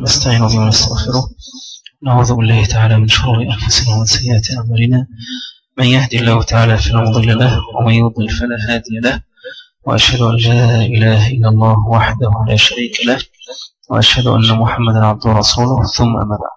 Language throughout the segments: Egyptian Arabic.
ونستعين به ونستغفره نعوذ بالله تعالى من شرور أنفسنا ومن سيئات أعمالنا من يهدي الله تعالى فلا مضل له ومن يضلل فلا هادي له وأشهد أن لا إله إلا الله وحده لا شريك له وأشهد أن محمدا عبده ورسوله ثم أما بعد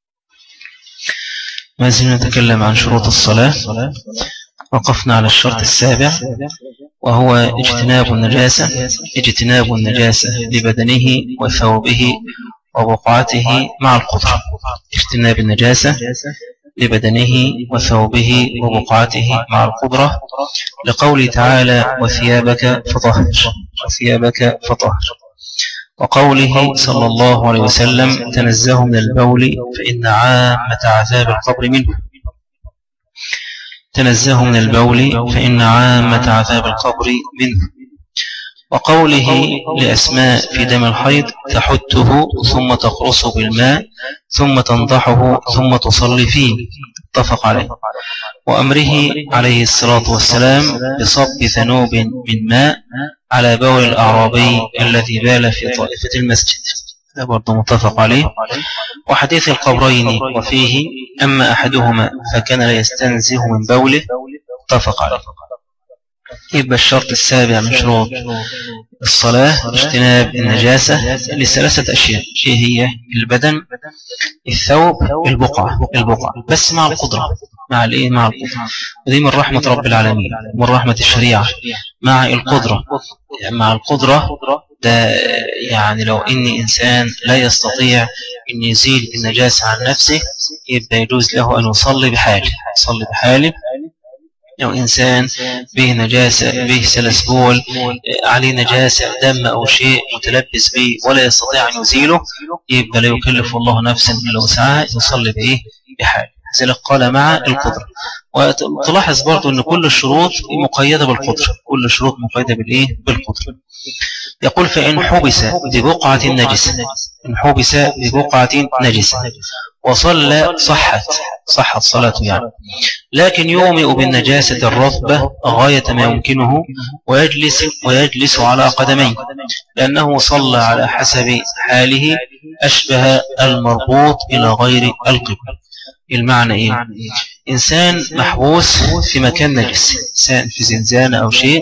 ما زلنا نتكلم عن شروط الصلاة وقفنا على الشرط السابع وهو اجتناب النجاسة اجتناب النجاسة لبدنه وثوبه وبقعته مع القدرة اجتناب النجاسة لبدنه وثوبه وبقعته مع القدرة لقول تعالى وثيابك فطهر وثيابك فطهر وقوله صلى الله عليه وسلم تنزه من البول فإن عامة عذاب القبر منه تنزه من البول فإن عامة عذاب القبر منه وقوله لأسماء في دم الحيض تحته ثم تقرصه بالماء ثم تنضحه ثم تصلي فيه اتفق عليه وأمره عليه الصلاة والسلام بصب ذنوب من ماء على بول الأعرابي الذي بال في طائفة المسجد هذا برضو متفق عليه وحديث القبرين وفيه أما أحدهما فكان لا يستنزه من بوله اتفق عليه يبقى الشرط السابع من شروط الصلاة اجتناب النجاسة لثلاثة أشياء ايه هي البدن الثوب البقعة البقعة بس مع القدرة مع الايه مع القدرة ودي من رحمة رب العالمين من رحمة الشريعة مع القدرة مع القدرة ده يعني لو إن إنسان لا يستطيع أن يزيل النجاسة عن نفسه يبقى يجوز له أن يصلي بحاله يصلي بحاله أو إنسان به نجاسة به سلسبول عليه نجاسة دم أو شيء متلبس به ولا يستطيع أن يزيله يبقى لا يكلف الله نفسا إلا وسعها يصلي به بحاله ذلك قال مع القدرة وتلاحظ برضو أن كل الشروط مقيدة بالقدرة كل الشروط مقيدة بالإيه؟ بالقدرة يقول فإن حبس ببقعة نجسة إن حبس ببقعة نجسة وصلى صحت صحت صلاته يعني لكن يومئ بالنجاسة الرطبة غاية ما يمكنه ويجلس, ويجلس على قدميه لأنه صلى على حسب حاله أشبه المربوط إلى غير القبل المعنى إيه إنسان محبوس في مكان نجس إنسان في زنزانة أو شيء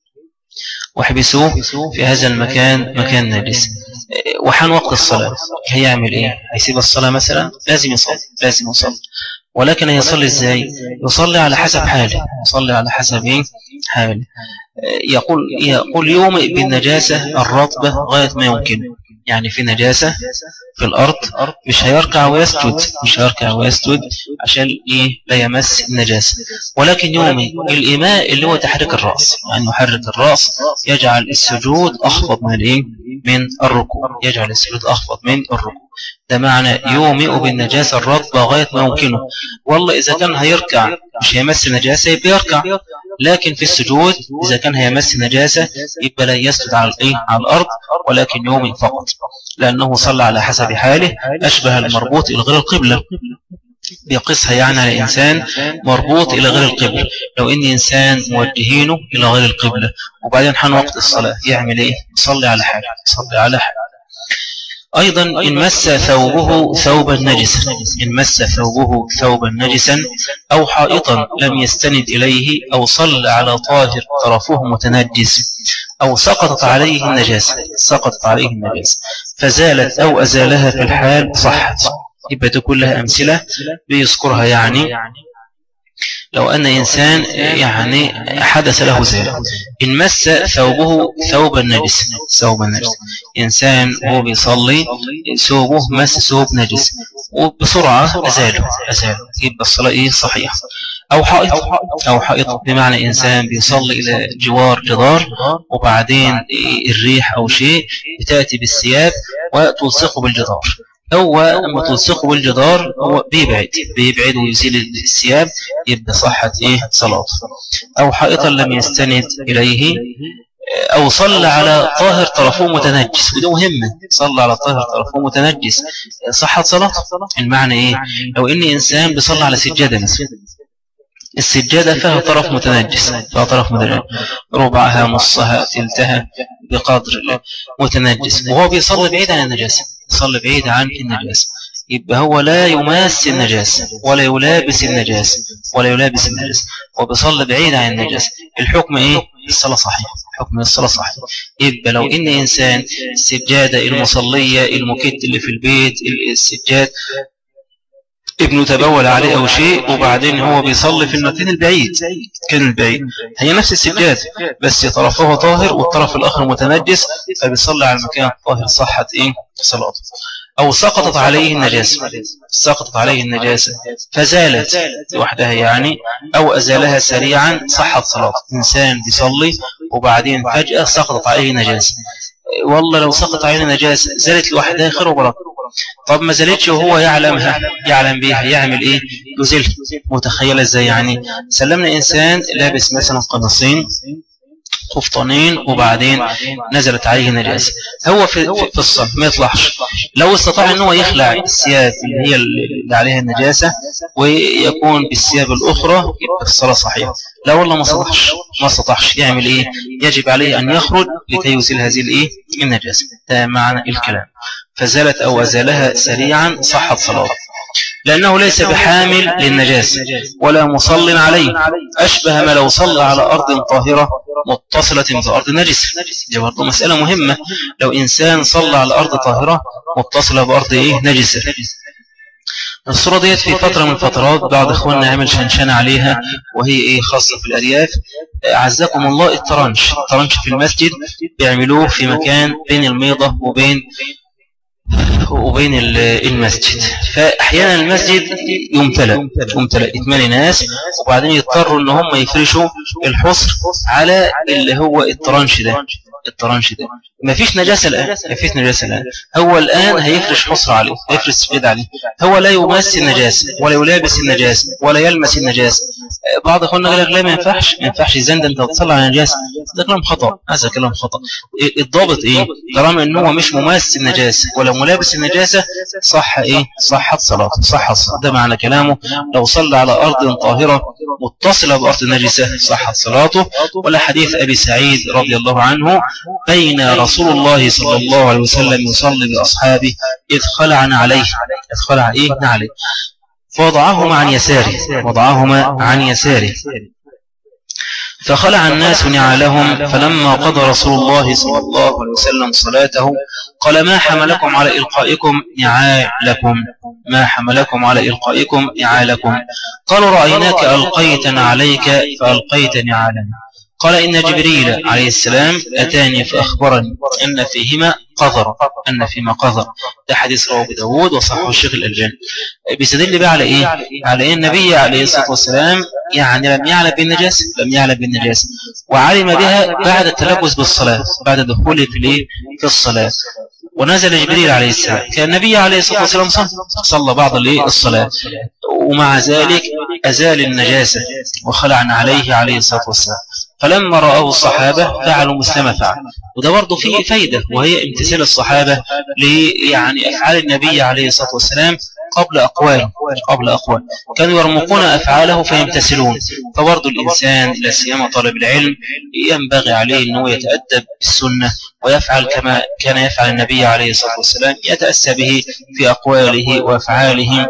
وحبسوه في هذا المكان مكان نجس وحان وقت الصلاة هيعمل ايه هيسيب الصلاة مثلا لازم يصلي لازم يصلي ولكن يصلي ازاي يصلي على حسب حاله يصلي على حسب ايه حاله يقول يقول يوم بالنجاسة الرطبة غاية ما يمكن يعني في نجاسة في الأرض مش هيركع ويسجد مش هيركع ويسجد عشان إيه لا يمس النجاسة ولكن يومي الإيماء اللي هو تحريك الرأس يعني يحرك الرأس يجعل السجود أخفض من الإيه من الركوع يجعل السجود أخفض من الركوع ده معنى يومئ بالنجاسة الرطبة غاية ما يمكنه والله إذا كان هيركع مش هيمس النجاسة يبقى يركع لكن في السجود إذا كان هيمس نجاسة يبقى لا يسجد على الإيه على الأرض ولكن يومي فقط لأنه صلى على حسب حاله أشبه المربوط إلى غير القبلة بيقصها يعني على إنسان مربوط إلى غير القبلة لو إن إنسان موجهينه إلى غير القبلة وبعدين حان وقت الصلاة يعمل إيه يصلي على حاله يصلي على حاله أيضا إن مس ثوبه ثوبا نجسا إن مس ثوبه ثوبا نجسا أو حائطا لم يستند إليه أو صلى على طاهر طرفه متنجس أو سقطت عليه النجاسة سقطت عليه النجاسة فزالت أو أزالها في الحال صحت يبقى تكون لها أمثلة بيذكرها يعني لو أن إنسان يعني حدث له ذلك إن مس ثوبه ثوب النجس ثوب النجس إنسان هو بيصلي ثوبه مس ثوب نجس وبسرعة أزاله أزاله يبقى الصلاة إيه صحيحة أو حائط أو حائط بمعنى إنسان بيصلي إلى جوار جدار وبعدين الريح أو شيء بتأتي بالثياب وتلصقه بالجدار هو لما تلصقه بالجدار هو بيبعد بيبعد ويزيل الثياب يبقى صحة إيه صلاة أو حائطا لم يستند إليه أو صلى على طاهر طرفه متنجس وده مهمة صلى على طاهر طرفه متنجس صحة صلاة المعنى إيه لو إن إنسان بيصلى على سجادة مثلا السجادة فيها طرف متنجس فيها طرف متنجس ربعها نصها تلتها بقدر متنجس وهو بيصلي بعيد عن النجاسة يصلي بعيد عن النجاسة يبقى هو لا يماس النجاسة ولا يلابس النجاسة ولا يلابس النجاسة وبيصلي بعيد عن النجاسة الحكم ايه الصلاة صحيحة حكم الصلاة صحيحة يبقى لو ان انسان السجادة المصلية المكت اللي في البيت السجاد ابنه تبول عليه أو شيء وبعدين هو بيصلي في المكان البعيد كان البعيد هي نفس السجاد بس طرفه طاهر والطرف الآخر متنجس فبيصلي على المكان الطاهر صحة إيه صلاته أو سقطت عليه النجاسة سقطت عليه النجاسة فزالت وحدها يعني أو أزالها سريعا صحت صلاته إنسان بيصلي وبعدين فجأة سقطت عليه نجاسة والله لو سقط عليه نجاسة زالت لوحدها خير وبركة طب ما زالتش وهو يعلمها يعلم بيها يعمل ايه يزيل متخيل ازاي يعني سلمنا انسان لابس مثلا قناصين قفطانين وبعدين نزلت عليه نجاسة هو في, في الصف ما يطلعش لو استطاع ان هو يخلع الثياب اللي هي اللي عليها النجاسة ويكون بالثياب الأخرى يبقى الصلاة صحيحة لا والله ما استطاعش ما استطاعش يعمل ايه يجب عليه ان يخرج لكي يزيل هذه الايه النجاسة ده معنى الكلام فزالت أو أزالها سريعا صحت صلاته لأنه ليس بحامل للنجاسة ولا مصل عليه أشبه ما لو صلى على أرض طاهرة متصلة بأرض نجسة دي برضه مسألة مهمة لو إنسان صلى على أرض طاهرة متصلة بأرض إيه نجسة الصورة ديت في فترة من الفترات بعض إخواننا عمل شنشان عليها وهي إيه خاصة في الأرياف أعزكم الله الترنش الترنش في المسجد بيعملوه في مكان بين الميضة وبين وبين المسجد فأحيانا المسجد يمتلأ يمتلأ إتمال ناس وبعدين يضطروا ان هم يفرشوا الحصر على اللي هو الترانش ده الترانش ده ما فيش نجاسة الآن ما فيش نجاسة الآن هو الآن هيفرش حصر عليه هيفرش سفيد عليه هو لا يمس النجاسة ولا يلابس النجاسة ولا يلمس النجاسة بعض اخواننا قال لك لا ما ينفعش ما ينفعش زند انت تصلي على نجاسة ده كلام خطأ هذا كلام خطأ الضابط ايه طالما ان هو مش ممس النجاسة ولا ملابس النجاسة صح ايه صحت صلاته صح ده معنى كلامه لو صلى على ارض طاهرة متصلة بارض نجسة صحت صلاته ولا حديث ابي سعيد رضي الله عنه بين رسول الله صلى الله عليه وسلم يصلي بأصحابه إذ خلعنا عليه إذ خلع إيه عليه فوضعهما عن يساره وضعهما عن يساره فخلع الناس نعالهم فلما قضى رسول الله صلى الله عليه وسلم صلاته قال ما حملكم على إلقائكم نعالكم ما حملكم على إلقائكم نعالكم قالوا رأيناك ألقيتنا عليك فألقيت نعالنا قال إن جبريل عليه السلام أتاني فأخبرني أن فيهما قذر أن فيما قذر ده حديث رواه داود وصحه الشيخ الألباني بيستدل بقى على إيه على إن النبي عليه الصلاة والسلام يعني لم يعلم بالنجاسة لم يعلم بالنجاسة وعلم بها بعد التلبس بالصلاة بعد دخوله في الإيه في الصلاة ونزل جبريل عليه السلام كان النبي عليه الصلاة والسلام صلى, صلى بعض الصلاة ومع ذلك أزال النجاسة وخلعنا عليه عليه الصلاة والسلام فلما رأوا الصحابة فعلوا مسلمة فعل وده برضه فيه فايدة وهي امتثال الصحابة يعني أفعال النبي عليه الصلاة والسلام قبل أقوال قبل أقوال كانوا يرمقون أفعاله فيمتثلون فبرضه الإنسان لا سيما طالب العلم ينبغي عليه أنه يتأدب بالسنة ويفعل كما كان يفعل النبي عليه الصلاة والسلام يتأسى به في أقواله وأفعاله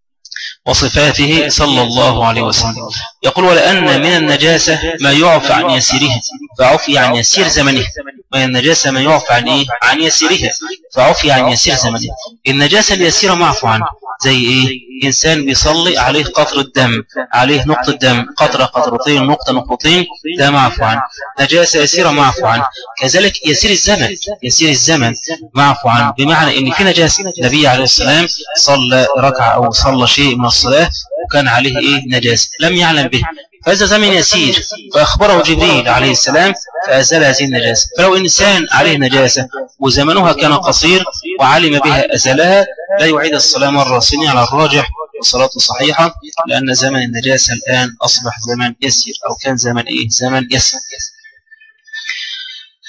وصفاته صلى الله عليه وسلم يقول ولأن من النجاسة ما يعفى عن يسيره فعفي عن يسير زمنه من النجاسة ما يعفى عن, إيه؟ عن يسيرها فعفي عن يسير زمنه النجاسة اليسيرة معفو عنه زي إيه إنسان بيصلي عليه قطر الدم عليه نقطة دم قطرة قطرتين نقطة نقطتين ده معفو عنه نجاسة يسيرة معفو عنه كذلك يسير الزمن يسير الزمن معفو عنه بمعنى إن في نجاسة النبي عليه السلام صلى ركعة أو صلى شيء من الصلاة وكان عليه إيه نجاسة لم يعلم به فهذا زمن يسير فأخبره جبريل عليه السلام فأزال هذه النجاسة فلو إنسان عليه نجاسة وزمنها كان قصير وعلم بها أزلها لا يعيد الصلاة مرة سنة على الراجح وصلاته صحيحة لأن زمن النجاسة الآن أصبح زمن يسير أو كان زمن إيه زمن يسير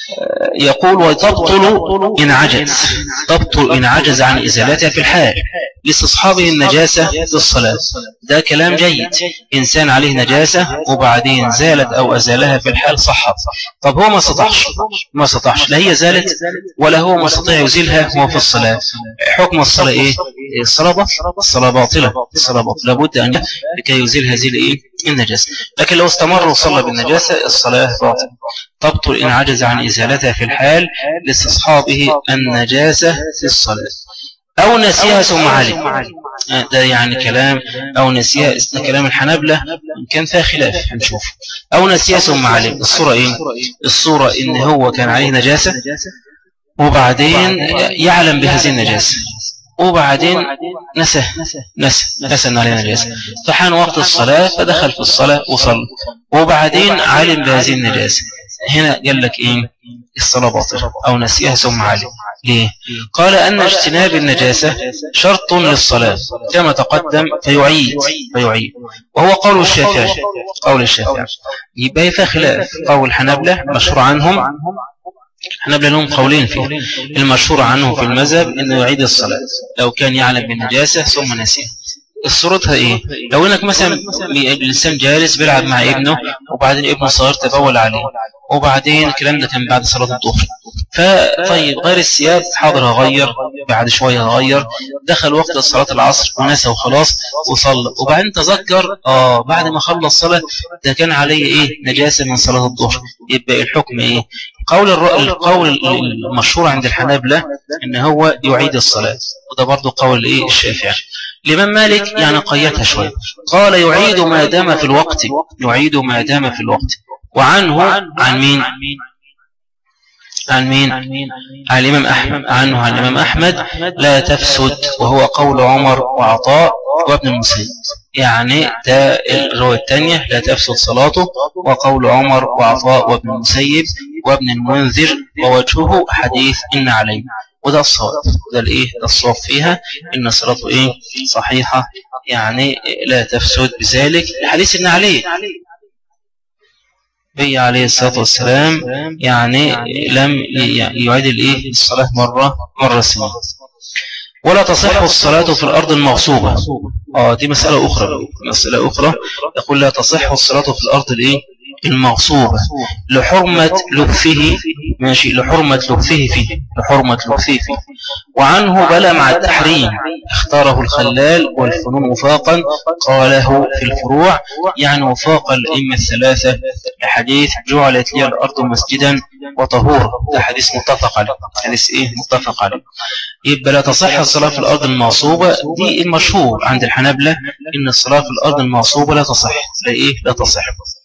يقول وتبطل إن عجز تبطل إن عجز عن إزالتها في الحال لاستصحابه النجاسة في الصلاة ده كلام جيد إنسان عليه نجاسة وبعدين زالت أو أزالها في الحال صحت طب هو ما استطاعش ما استطاعش لا هي زالت ولا هو ما استطاع يزيلها وهو في الصلاة حكم الصلاة إيه الصلاة باطلة الصلاة باطلة الصلاة باطلة لابد أن لكي يزيل هذه الإيه النجاسة لكن لو استمر وصلى بالنجاسة الصلاة باطلة تبطل إن عجز عن إزالتها في الحال لاستصحابه النجاسة في الصلاة أو نسيها ثم علم آه، ده يعني كلام أو نسيها كلام الحنابلة إن كان فيها خلاف هنشوف أو نسيها ثم علم الصورة إيه الصورة إن هو كان عليه نجاسة وبعدين يعلم بهذه النجاسة وبعدين نسى نسى نسى أن عليه نجاسة فحان وقت الصلاة فدخل في الصلاة وصل وبعدين علم بهذه النجاسة هنا قال لك إيه الصلاة باطلة أو نسيها ثم علم ليه؟ قال أن اجتناب النجاسة شرط للصلاة كما تقدم فيعيد فيعيد وهو قول الشافعي قول الشافعي يبقى فيها خلاف قول الحنابلة مشروع عنهم الحنابلة لهم قولين فيه المشهور عنهم في المذهب أنه يعيد الصلاة لو كان يعلم بالنجاسة ثم نسيها صورتها ايه لو انك مثلا الانسان جالس بيلعب مع ابنه وبعدين ابنه صغير تبول عليه وبعدين الكلام ده كان بعد صلاة الظهر فطيب غير الثياب حاضر هغير بعد شوية هغير دخل وقت صلاة العصر ونسى وخلاص وصلى وبعدين تذكر اه بعد ما خلص صلاة ده كان عليه ايه نجاسة من صلاة الظهر يبقى الحكم ايه قول القول المشهور عند الحنابلة ان هو يعيد الصلاة وده برضو قول ايه الشافعي لمن مالك يعني قيتها شوية قال يعيد ما دام في الوقت يعيد ما دام في الوقت وعنه عن مين عن مين عن الإمام أحمد عنه عن الإمام أحمد لا تفسد وهو قول عمر وعطاء وابن المسيب يعني ده الرواية الثانية لا تفسد صلاته وقول عمر وعطاء وابن المسيب وابن المنذر ووجهه حديث إن عليه وده الصواب ده الايه ده الصواب فيها ان صلاته ايه صحيحة يعني لا تفسد بذلك الحديث ان عليه النبي عليه الصلاة والسلام يعني لم يعيد الايه الصلاة مرة مرة سنة ولا تصح الصلاة في الأرض المغصوبة آه دي مسألة أخرى مسألة أخرى يقول لا تصح الصلاة في الأرض الإيه المغصوبة لحرمة لبثه ماشي لحرمة لبثه فيه لحرمة لبثه فيه وعنه بلى مع التحريم اختاره الخلال والفنون وفاقا قاله في الفروع يعني وفاق الأئمة الثلاثة لحديث جعلت لي الأرض مسجدا وطهورا ده حديث متفق عليه حديث ايه متفق عليه يبقى لا تصح الصلاة في الأرض المعصوبة دي المشهور عند الحنابلة إن الصلاة في الأرض المعصوبة لا تصح لا إيه لا تصح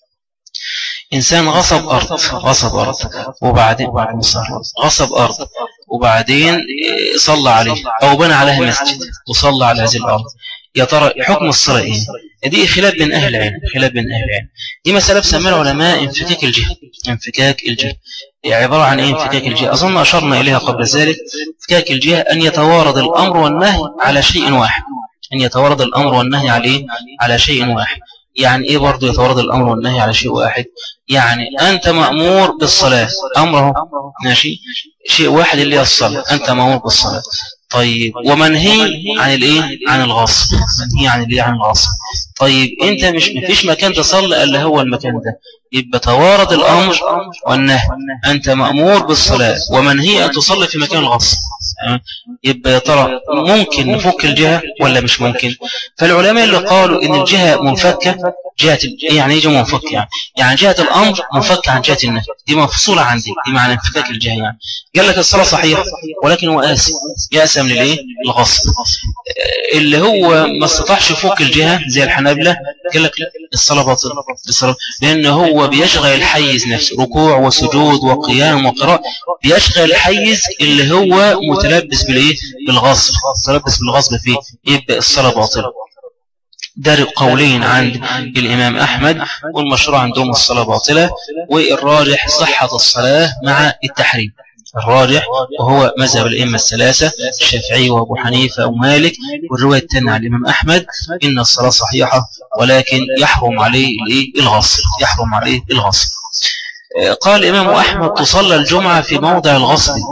إنسان غصب أرض غصب أرض وبعدين غصب أرض وبعدين صلى عليه أو بنى عليها مسجد وصلى على هذه الأرض يا ترى حكم الصلاة إيه دي خلاف بين أهل العلم خلاف بين أهل العلم دي مسألة بسميها العلماء انفكاك الجهة انفكاك الجهة يعني عبارة عن إيه انفكاك الجهة أظن أشرنا إليها قبل ذلك انفكاك الجهة أن يتوارد الأمر والنهي على شيء واحد أن يتوارد الأمر والنهي عليه على شيء واحد يعني ايه برضو يتورد الامر والنهي على شيء واحد يعني انت مأمور بالصلاة امره ماشي شيء واحد اللي هي الصلاة انت مأمور بالصلاة طيب ومنهي عن الايه عن الغصب منهي عن الايه عن الغصب طيب انت مش مفيش مكان تصلي الا هو المكان ده يبقى توارد الامر والنهي انت مأمور بالصلاة ومنهي ان تصلي في مكان الغصب يبقى يا ترى ممكن نفك الجهة ولا مش ممكن فالعلماء اللي قالوا ان الجهة منفكة جهة يعني ايه جهة منفكة يعني يعني جهة الامر منفكة عن جهة النهي دي مفصولة عندي دي معنى انفكاك الجهة يعني قال لك الصلاة صحيحة ولكن هو آسم يأسم للايه الغصب اللي هو ما استطاعش يفك الجهة زي الحنابلة قال لك الصلاة باطلة الصلاة لأن هو بيشغل الحيز نفسه ركوع وسجود وقيام وقراء بيشغل الحيز اللي هو متلبس بالايه بالغصب متلبس بالغصب فيه يبقى الصلاة باطلة ده قولين عند الإمام أحمد والمشروع عندهم الصلاة باطلة والراجح صحة الصلاة مع التحريم الراجح وهو مذهب الأئمة الثلاثة الشافعي وأبو حنيفة ومالك والرواية الثانية عن الإمام أحمد إن الصلاة صحيحة ولكن يحرم عليه الغصب يحرم عليه الغصب قال الإمام أحمد تصلى الجمعة في موضع الغصب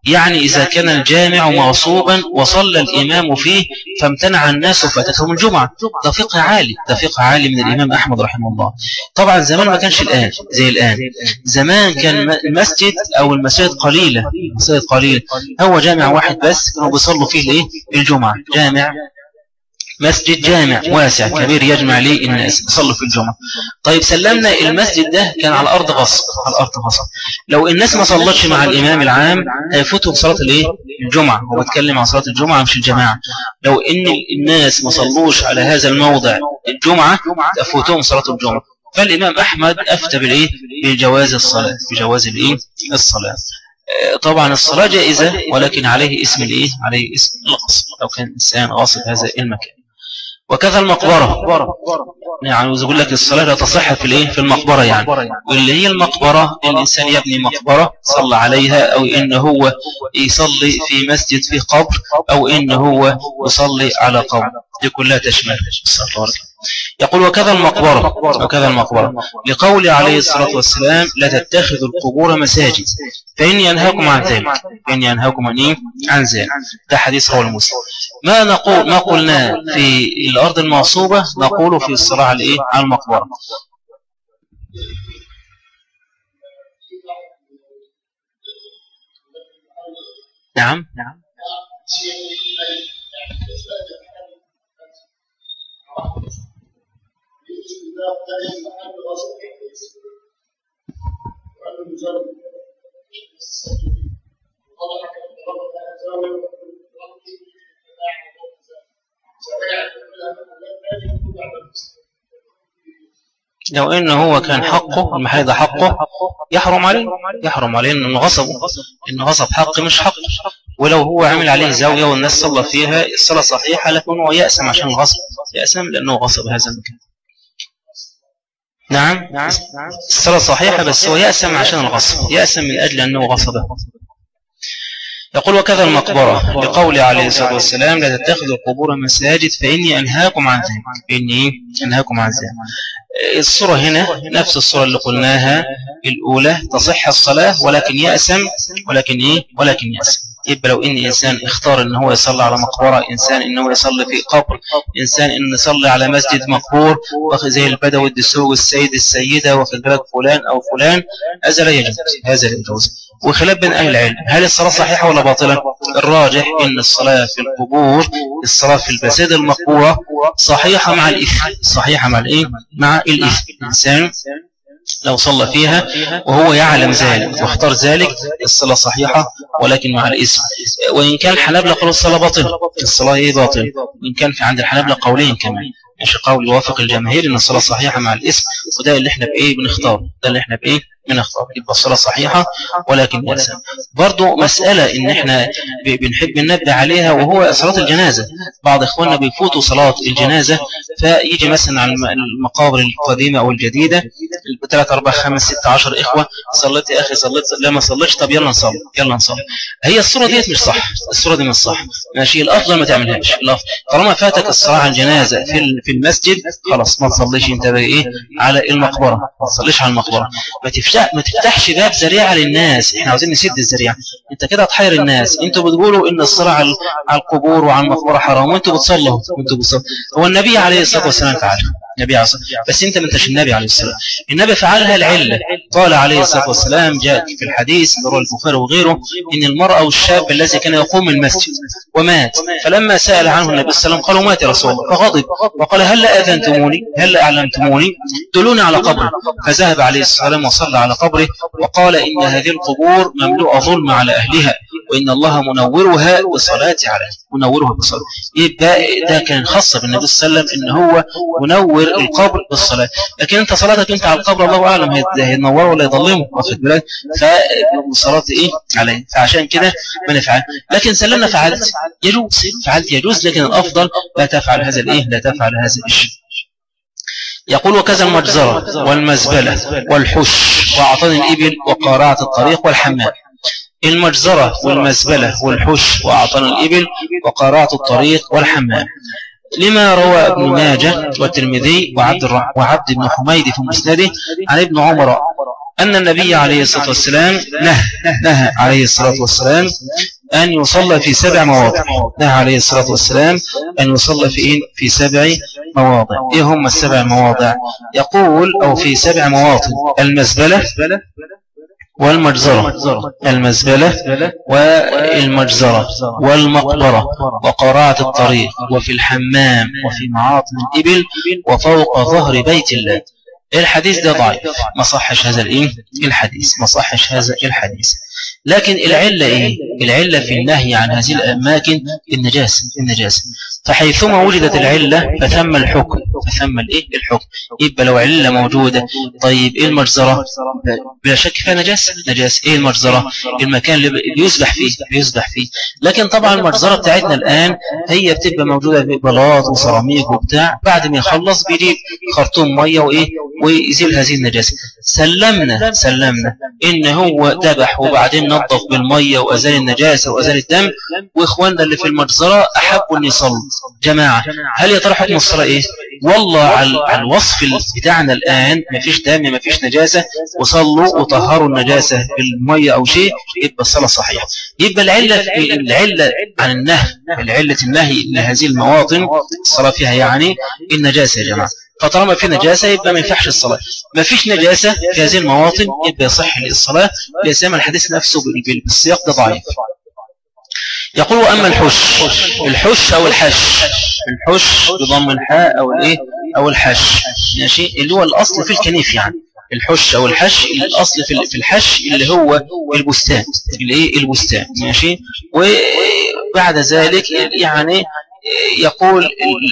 يعني إذا كان الجامع مغصوبا وصلى الإمام فيه فامتنع الناس وفاتتهم الجمعة ده فقه عالي ده فقه عالي من الإمام أحمد رحمه الله طبعا زمان ما كانش الآن زي الآن زمان كان المسجد أو المساجد قليلة المساجد قليلة هو جامع واحد بس كانوا بيصلوا فيه الإيه الجمعة جامع مسجد جامع واسع كبير يجمع لي الناس يصلوا في الجمعة طيب سلمنا المسجد ده كان على الأرض غصب على الأرض غصب لو الناس ما صلتش مع الإمام العام هيفوتهم صلاة الايه الجمعة هو بيتكلم عن صلاة الجمعة مش الجماعة لو إن الناس ما صلوش على هذا الموضع الجمعة تفوتهم صلاة الجمعة فالإمام أحمد أفتى بالإيه بجواز الصلاة بجواز الإيه الصلاة طبعا الصلاة جائزة ولكن عليه اسم الإيه عليه اسم الغصب لو كان إنسان غاصب هذا المكان وكذا المقبرة يعني يقول لك الصلاة لا تصح في الايه في المقبرة يعني واللي هي المقبرة الإنسان يبني مقبرة صلى عليها أو إن هو يصلي في مسجد في قبر أو إن هو يصلي على قبر دي كلها تشمل يقول وكذا المقبرة وكذا المقبرة لقول عليه الصلاة والسلام لا تتخذوا القبور مساجد فإني أنهاكم عن ذلك فإني أنهاكم عن إيه؟ عن ذلك ده حديث رواه المسلم ما نقول ما قلنا في الأرض المعصوبة نقول في الصلاة على إيه على المقبرة نعم نعم لو انه هو كان حقه المحل ده حقه يحرم عليه يحرم عليه انه غصبه انه غصب حق مش حق ولو هو عمل عليه زاوية والناس صلى فيها الصلاة صحيحة لكن هو يأسم عشان الغصب يأسم لأنه غصب هذا المكان نعم الصلاة صحيحة بس هو يأسم عشان الغصب يأسم من أجل أنه غصبه يقول وكذا المقبرة لقول عليه الصلاة والسلام لا تتخذوا القبور مساجد فإني أنهاكم عن ذلك فإني أنهاكم عن ذلك الصورة هنا نفس الصورة اللي قلناها الأولى تصح الصلاة ولكن يأسم ولكن إيه ولكن يأسم يبقى لو إن إنسان اختار إن هو يصلي على مقبرة إنسان إن هو يصلي في قبر إنسان إن يصلي على مسجد مقبور واخذ زي البدوي الدسوق السيد السيدة واخذ بالك فلان أو فلان هذا لا يجوز هذا لا يجوز وخلاف بين أهل العلم هل الصلاة صحيحة ولا باطلة الراجح إن الصلاة في القبور الصلاة في البسيد المقبورة صحيحة مع الإثم صحيحة مع الإيه مع الإثم الإنسان لو صلى فيها وهو يعلم ذلك واختار ذلك الصلاة صحيحة ولكن مع الاسم وإن كان حنابلة قالوا الصلاة باطلة الصلاة هي باطلة وإن كان في عند الحنابلة قولين كمان مش قول يوافق الجماهير إن الصلاة صحيحة مع الاسم وده اللي احنا بإيه بنختار ده اللي احنا بإيه من أخطاء يبقى الصلاة صحيحة ولكن يأسم برضو مسألة إن إحنا بنحب ننبه عليها وهو صلاة الجنازة بعض إخواننا بيفوتوا صلاة الجنازة فيجي مثلا على المقابر القديمة أو الجديدة 3 4 5 6 10 إخوة صليت يا أخي صليت لما صليتش طب يلا نصلي يلا نصلي هي الصورة ديت مش صح الصورة دي مش صح ماشي الأفضل ما تعملهاش الأفضل طالما فاتك الصلاة على الجنازة في في المسجد خلاص ما تصليش انت بقى ايه على المقبرة ما تصليش على المقبرة ما تفتح ما تفتحش باب ذريعه للناس احنا عاوزين نسد الذريعه انت كده هتحير الناس انتوا بتقولوا ان الصلاه على القبور وعلى المقبره حرام وانتوا بتصلوا وانتوا بتصلوا هو النبي عليه الصلاه والسلام فعل النبي عليه الصلاة بس انت ما انتش النبي عليه الصلاة النبي فعلها العلة قال عليه الصلاة والسلام جاء في الحديث رواه البخاري وغيره ان المرأة والشاب الذي كان يقوم المسجد ومات فلما سأل عنه النبي صلى الله عليه وسلم قالوا مات يا رسول الله فغضب وقال هل أذنتموني هل أعلمتموني دلوني على قبره فذهب عليه الصلاة والسلام وصلى على قبره وقال إن هذه القبور مملوءة ظلم على أهلها وإن الله منورها بصلاة عليه منورها بصلاة يبقى ده كان خاصة بالنبي صلى الله عليه وسلم إن هو منور القبر بالصلاة لكن أنت صلاتك أنت على القبر الله أعلم هينور ولا يظلمه واخد بالك فالصلاة إيه عليه فعشان كده ما نفعل لكن سلمنا فعلت يجوز فعلت يجوز لكن الأفضل لا تفعل هذا الإيه لا تفعل هذا الشيء يقول وكذا المجزرة والمزبلة والحش وأعطان الإبل وقارعة الطريق والحمام المجزرة والمزبلة والحش وأعطان الإبل وقارعة الطريق والحمام لما روى ابن ماجه والترمذي وعبد, وعبد بن حميد في مسنده عن ابن عمر أن النبي عليه الصلاة والسلام نهى, نهى عليه الصلاة والسلام أن يصلى في سبع مواضع نهى عليه الصلاة والسلام أن يصلى في إيه؟ في سبع مواضع إيه هم السبع مواضع يقول أو في سبع مواطن المزبلة والمجزرة المزبلة والمجزرة والمقبرة وقراءة الطريق وفي الحمام وفي معاطن الإبل وفوق ظهر بيت الله الحديث ده ضعيف ما صحش هذا الإيه الحديث ما صحش هذا الحديث لكن العلة إيه العلة في النهي عن هذه الأماكن النجاسة النجاسة فحيثما وجدت العلة فثم الحكم فثم الإيه الحكم يبقى لو علة موجودة طيب إيه المجزرة بلا شك فيها نجاسة نجاسة إيه المجزرة المكان اللي بيسبح فيه بيسبح فيه لكن طبعا المجزرة بتاعتنا الآن هي بتبقى موجودة في بلاط وسيراميك وبتاع بعد ما يخلص بيجيب خرطوم مية وإيه ويزيل هذه النجاسة سلمنا سلمنا إن هو ذبح وبعدين نظف بالمية وأزال النجاسة وأزال الدم وإخواننا اللي في المجزرة أحبوا أن يصلوا جماعة هل يا ترى حكم الصلاة إيه والله على الوصف بتاعنا الآن ما فيش دم ما فيش نجاسة وصلوا وطهروا النجاسة بالمية أو شيء يبقى الصلاة صحيحة يبقى العلة العلة عن النهي العلة النهي لهذه المواطن الصلاة فيها يعني النجاسة يا جماعة فطالما في نجاسة يبقى ما ينفعش الصلاة ما فيش نجاسة في هذه المواطن يبقى يصح للصلاة ليسمى الحديث نفسه بالسياق ده ضعيف يقول أما الحش الحش أو الحش الحش بضم الحاء أو الإيه أو الحش ماشي اللي هو الأصل في الكنيف يعني الحش أو الحش الأصل في الحش اللي هو البستان الإيه البستان ماشي وبعد ذلك يعني يقول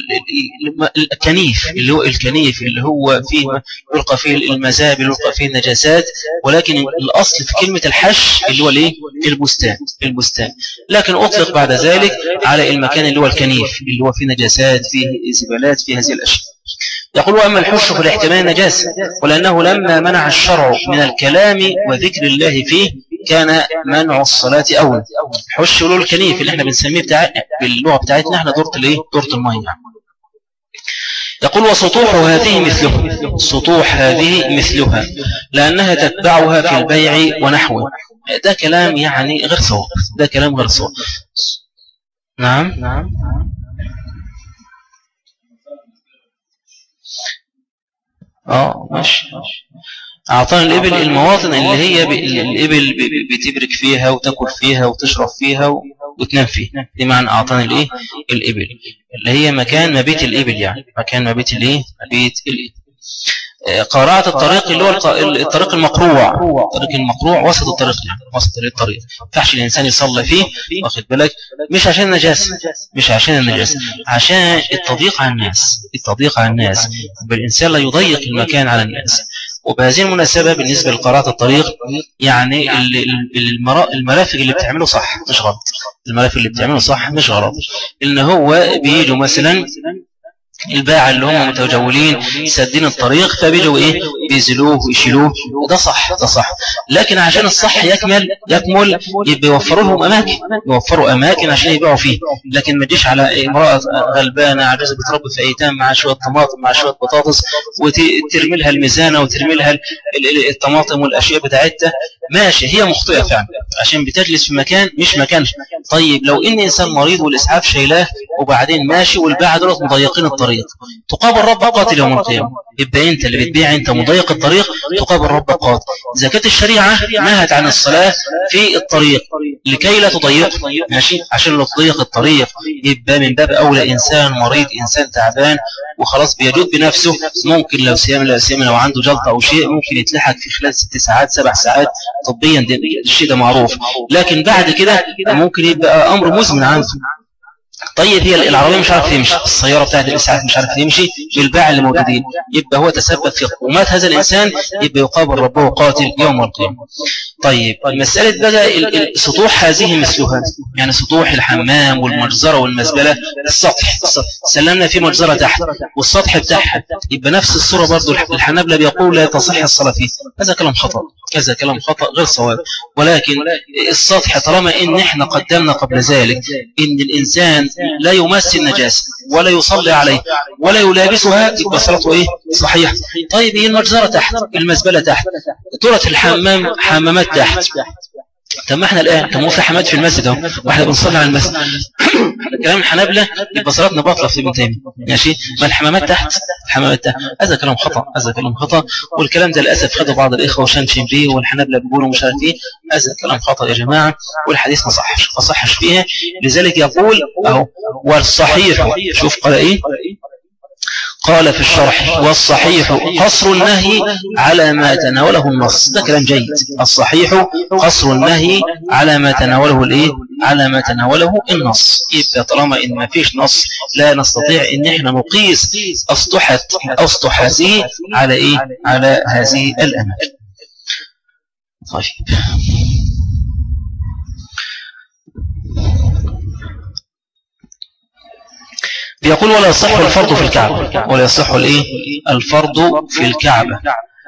الكنيف اللي هو الكنيف اللي هو فيه يلقى فيه المزابل يلقى فيه النجاسات ولكن الأصل في كلمة الحش اللي هو الايه البستان البستان لكن أطلق بعد ذلك على المكان اللي هو الكنيف اللي هو فيه نجاسات فيه زبالات فيه هذه الأشياء يقول أما الحش في الاحتمال نجاسة ولأنه لما منع الشرع من الكلام وذكر الله فيه كان منع الصلاة أول حش له الكنيف اللي احنا بنسميه بتاع باللغة بتاعتنا احنا دورة الايه دورة المية يقول وسطوح هذه مثلها سطوح هذه مثلها لأنها تتبعها في البيع ونحوه ده كلام يعني غير صواب ده كلام غير صواب نعم نعم اه ماشي أعطانا الإبل المواطن اللي هي الإبل بتبرك فيها وتأكل فيها وتشرب فيها وتنام فيها دي معنى أعطانا الإيه الإبل اللي هي مكان مبيت الإبل يعني مكان مبيت الإيه مبيت الإبل قراءة الطريق اللي هو الطريق المقروع الطريق المقروع وسط الطريق يعني وسط الطريق فحش الإنسان يصلي فيه واخد بالك مش عشان النجاسة مش عشان النجاسة عشان التضييق على الناس التضييق على الناس بالإنسان لا يضيق المكان على الناس وبهذه المناسبة بالنسبة لقراءة الطريق يعني المرافق اللي بتعمله صح مش غلط المرافق اللي بتعمله صح مش غلط إن هو بيجوا مثلا الباعة اللي هم متجولين سادين الطريق فبيجوا ايه بيزلوه ويشيلوه ده صح ده صح لكن عشان الصح يكمل يكمل يبقى يوفروا لهم اماكن يوفروا اماكن عشان يبيعوا فيه لكن ما تجيش على امراه غلبانه عجوزه بتربي في ايتام مع شويه طماطم مع شويه بطاطس وترمي لها الميزانه وترمي لها الطماطم والاشياء بتاعتها ماشي هي مخطئه فعلا عشان بتجلس في مكان مش مكان طيب لو ان انسان مريض والاسعاف شايلاه وبعدين ماشي والباعة دولت مضيقين الطريق تقابل رب قاتل يوم القيامة يبقى انت اللي بتبيع انت مضيق الطريق تقابل رب قاتل زكاة الشريعة نهت عن الصلاة في الطريق لكي لا تضيق ماشي عشان لو تضيق الطريق يبقى من باب أولى إنسان مريض إنسان تعبان وخلاص بيجود بنفسه ممكن لو سيام لو سيام لو عنده جلطة أو شيء ممكن يتلحق في خلال ست ساعات سبع ساعات طبيا الشيء ده معروف لكن بعد كده ممكن يبقى أمر مزمن عنده طيب هي العربية مش عارف تمشي السيارة بتاعت الإسعاف مش عارف تمشي بالباع اللي موجودين يبقى هو تسبب في ومات هذا الإنسان يبقى يقابل ربه قاتل يوم القيامة طيب مسألة بقى سطوح هذه مثلها يعني سطوح الحمام والمجزرة والمزبلة السطح سلمنا في مجزرة تحت والسطح بتاعها يبقى نفس الصورة برضو الحنابلة بيقول لا تصح الصلاة فيه هذا كلام خطأ هذا كلام خطأ غير صواب ولكن السطح طالما ان احنا قدمنا قبل ذلك ان الانسان لا يمس النجاسة ولا يصلي عليه ولا يلابسها يبقى صلاته ايه صحيح طيب ايه المجزرة تحت المزبلة تحت دورة الحمام حمامات تحت طب ما احنا الان طب في حماد في المسجد اهو واحنا بنصلي على المسجد كلام الحنابلة يبقى صلاتنا باطله في ابن تيميه ماشي ما الحمامات تحت الحمامات تحت هذا كلام خطا هذا كلام خطا والكلام ده للاسف خده بعض الاخوه وشنشن به والحنابلة بيقولوا مش عارف ايه هذا كلام خطا يا جماعه والحديث ما صحش ما صحش فيها لذلك يقول اهو والصحيح شوف قال ايه قال في الشرح والصحيح قصر النهي على ما تناوله النص ده كلام جيد الصحيح قصر النهي على ما تناوله الايه على ما تناوله النص يبقى طالما ان ما فيش نص لا نستطيع ان احنا نقيس اسطحة اسطحته على ايه على هذه الاماكن طيب بيقول ولا يصح الفرض في الكعبة ولا يصح الايه الفرض في الكعبة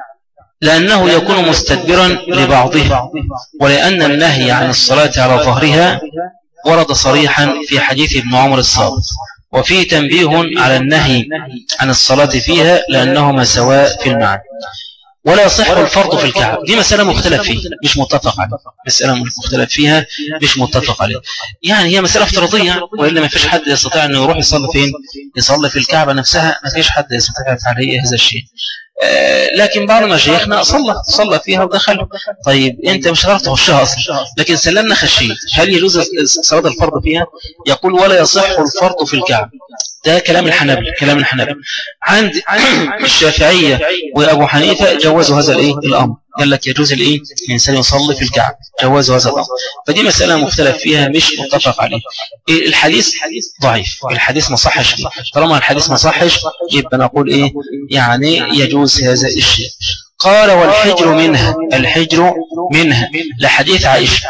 لأنه يكون مستدبرا لبعضها ولأن النهي عن الصلاة على ظهرها ورد صريحا في حديث ابن عمر الصادق وفيه تنبيه على النهي عن الصلاة فيها لأنهما سواء في المعنى ولا يصح الفرض في الكعبة دي مسألة مختلف فيها مش متفق عليها مسألة مختلف فيها مش متفق عليها يعني هي مسألة افتراضية وإلا ما فيش حد يستطيع أنه يروح يصلي فين يصلي في الكعبة نفسها ما فيش حد يستطيع عليه هذا الشيء آه، لكن بعض مشايخنا صلى صلى فيها ودخل طيب انت مش هتعرف تخشها اصلا لكن سلمنا خشيت هل يجوز صلاه الفرض فيها يقول ولا يصح الفرض في الكعبه ده كلام الحنابلة كلام الحنابلة عند الشافعية وأبو حنيفة جوزوا هذا الإيه الأمر قال لك يجوز الإيه الإنسان يصلي في الكعب جوزوا هذا الأمر فدي مسألة مختلف فيها مش متفق عليه الحديث ضعيف الحديث ما صحش فيه طالما الحديث ما صحش يبقى نقول إيه يعني يجوز هذا الشيء قال والحجر منها الحجر منها لحديث عائشة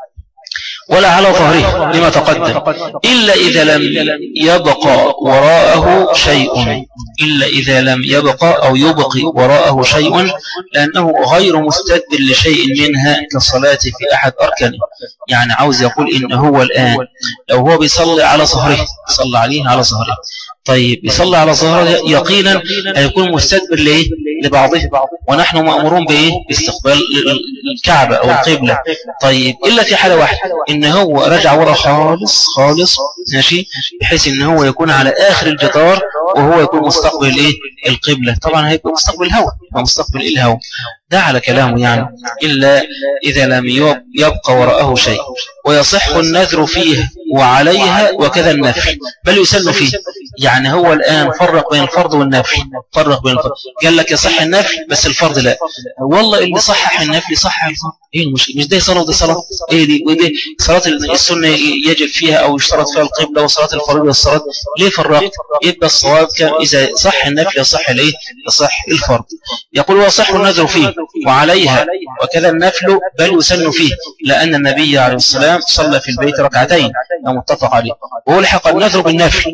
ولا على ظهره لما تقدم إلا إذا لم يبقى وراءه شيء إلا إذا لم يبقى أو يبقي وراءه شيء لأنه غير مستدبر لشيء منها كالصلاة في أحد أركانه يعني عاوز يقول إن هو الآن لو هو بيصلي على ظهره صلى عليه على ظهره طيب يصلي على ظهره يقينا هيكون مستدبر ليه لبعضه ونحن مأمورون بإيه باستقبال الكعبة أو القبلة طيب إلا في حالة واحدة إن هو رجع ورا خالص خالص ماشي بحيث إن هو يكون على آخر الجدار وهو يكون مستقبل إيه القبلة طبعا هيكون مستقبل الهواء مستقبل الهواء ده على كلامه يعني إلا إذا لم يبقى وراءه شيء ويصح النذر فيه وعليها وكذا النفل بل يسن فيه يعني هو الآن فرق بين الفرض والنفل فرق بين الفرض قال لك يصح النفل بس الفرض لا والله اللي صحح النفل صحح الفرض ايه مش مش ده صلاة ودي صلاة ايه دي ودي صلاة السنة يجب فيها او يشترط فيها القبلة وصلاة الفرض والصلاة ليه فرقت يبقى الصواب إذا صح النفل يصح الايه يصح الفرض يقول وصح النذر فيه وعليها وكذا النفل بل يسن فيه لأن النبي عليه السلام صلى في البيت ركعتين متفق عليه ولحق النذر بالنفل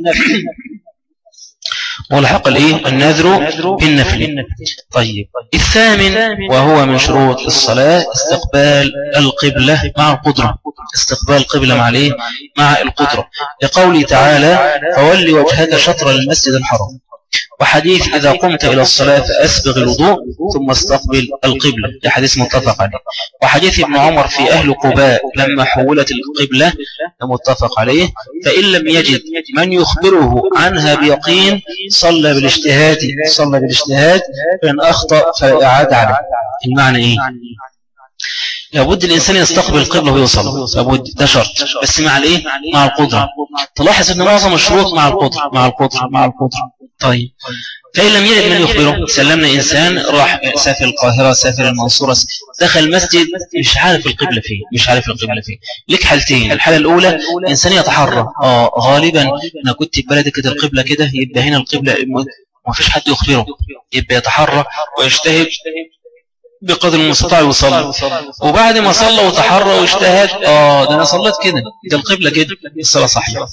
ولحق الايه النذر بالنفل طيب الثامن وهو من شروط الصلاة استقبال القبلة مع القدرة استقبال القبلة مع الايه مع القدرة لقوله تعالى فولي وجهك شطر المسجد الحرام وحديث إذا قمت إلى الصلاة فأسبغ الوضوء ثم استقبل القبلة ده حديث متفق عليه وحديث ابن عمر في أهل قباء لما حولت القبلة متفق عليه فإن لم يجد من يخبره عنها بيقين صلى بالاجتهاد صلى بالاجتهاد فإن أخطأ فإعاد عليه المعنى إيه لابد الإنسان يستقبل القبلة ويصل لابد ده شرط بس مع الإيه مع القدرة تلاحظ أن معظم الشروط مع القدرة مع القدرة مع القدرة طيب فإن لم يجد من يخبره سلمنا إنسان راح سافر القاهرة سافر المنصورة دخل مسجد مش عارف القبلة فيه مش عارف القبلة فيه لك حالتين الحالة الأولى إنسان يتحرى آه غالبا أنا كنت في بلدي كده القبلة كده يبقى هنا القبلة ما فيش حد يخبره يبقى يتحرى ويجتهد بقدر المستطاع يصلي وبعد ما صلى وتحرى واجتهد اه ده انا صليت كده ده القبلة كده الصلاة صحيحة